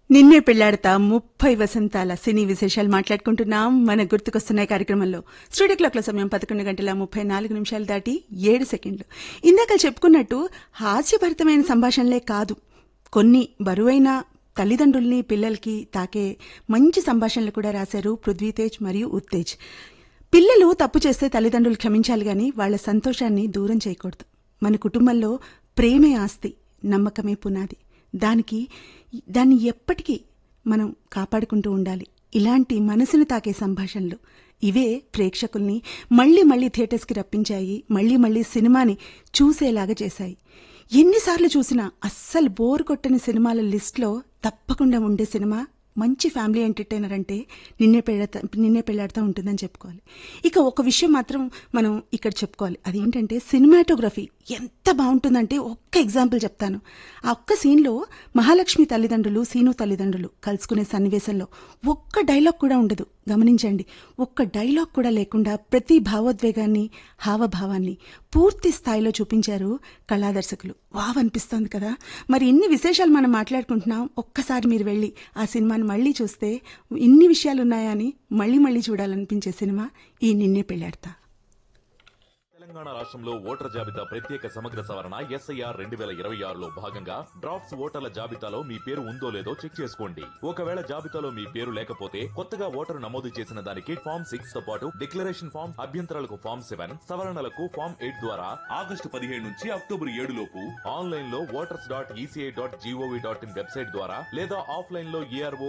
నిన్నే పెళ్లాడతా ముప్పై వసంతాల సినీ విశేషాలు మాట్లాడుకుంటున్నాం మన గుర్తుకొస్తున్నాయి కార్యక్రమంలో స్టూడియో క్లాక్ల సమయం పదకొండు గంటల ముప్పై నాలుగు నిమిషాలు దాటి ఏడు సెకండ్లు ఇందాక చెప్పుకున్నట్టు హాస్యభరితమైన సంభాషణలే కాదు కొన్ని బరువైన తల్లిదండ్రుల్ని పిల్లలకి తాకే మంచి సంభాషణలు కూడా రాశారు పృథ్వీతేజ్ మరియు ఉత్తేజ్ పిల్లలు తప్పు చేస్తే తల్లిదండ్రులు క్షమించాలి గాని వాళ్ళ సంతోషాన్ని దూరం చేయకూడదు మన కుటుంబంలో ప్రేమే ఆస్తి నమ్మకమే పునాది దానికి దాన్ని ఎప్పటికీ మనం కాపాడుకుంటూ ఉండాలి ఇలాంటి మనసును తాకే సంభాషణలు ఇవే ప్రేక్షకుల్ని మళ్లీ మళ్లీ థియేటర్స్కి రప్పించాయి మళ్లీ మళ్లీ సినిమాని చూసేలాగా చేశాయి ఎన్నిసార్లు చూసినా అస్సలు బోర్ కొట్టని సినిమాల లిస్ట్లో తప్పకుండా ఉండే సినిమా మంచి ఫ్యామిలీ ఎంటర్టైనర్ అంటే నిన్నే పెళ్ళాడతా నిన్నే పెళ్ళాడుతూ ఉంటుందని చెప్పుకోవాలి ఇక ఒక విషయం మాత్రం మనం ఇక్కడ చెప్పుకోవాలి అదేంటంటే సినిమాటోగ్రఫీ ఎంత బాగుంటుందంటే ఒక్క ఎగ్జాంపుల్ చెప్తాను ఆ ఒక్క సీన్లో మహాలక్ష్మి తల్లిదండ్రులు సీను తల్లిదండ్రులు కలుసుకునే సన్నివేశంలో ఒక్క డైలాగ్ కూడా ఉండదు గమనించండి ఒక్క డైలాగ్ కూడా లేకుండా ప్రతి భావోద్వేగాన్ని హావభావాన్ని పూర్తి స్థాయిలో చూపించారు కళాదర్శకులు వావ్ అనిపిస్తోంది కదా మరి ఇన్ని విశేషాలు మనం మాట్లాడుకుంటున్నాం ఒక్కసారి మీరు వెళ్ళి ఆ సినిమాని మళ్ళీ చూస్తే ఇన్ని విషయాలు ఉన్నాయా అని మళ్ళీ మళ్ళీ చూడాలనిపించే సినిమా ఈ నిన్నే పెళ్ళాడతా తెలంగాణ రాష్ట్రంలో ఓటర్ జాబితా ప్రత్యేక సమగ్ర సవరణ ఎస్ఐఆర్ రెండు వేల ఇరవై ఆరులో భాగంగా డ్రాఫ్ట్స్ ఓటర్ల జాబితాలో మీ పేరు ఉందో లేదో చెక్ చేసుకోండి ఒకవేళ జాబితాలో మీ పేరు లేకపోతే కొత్తగా ఓటరు నమోదు చేసిన దానికి ఫామ్ సిక్స్ తో పాటు డిక్లరేషన్ ఫామ్ అభ్యంతరాలకు ఫామ్ సెవెన్ సవరణలకు ఫామ్ ఎయిట్ ద్వారా ఆగస్టు పదిహేడు నుంచి అక్టోబర్ ఏడు లోపు ఆన్లైన్ లో voters dot ECI dot GOV dot in website ద్వారా లేదా ఆఫ్లైన్ లో ఏఆర్ఓ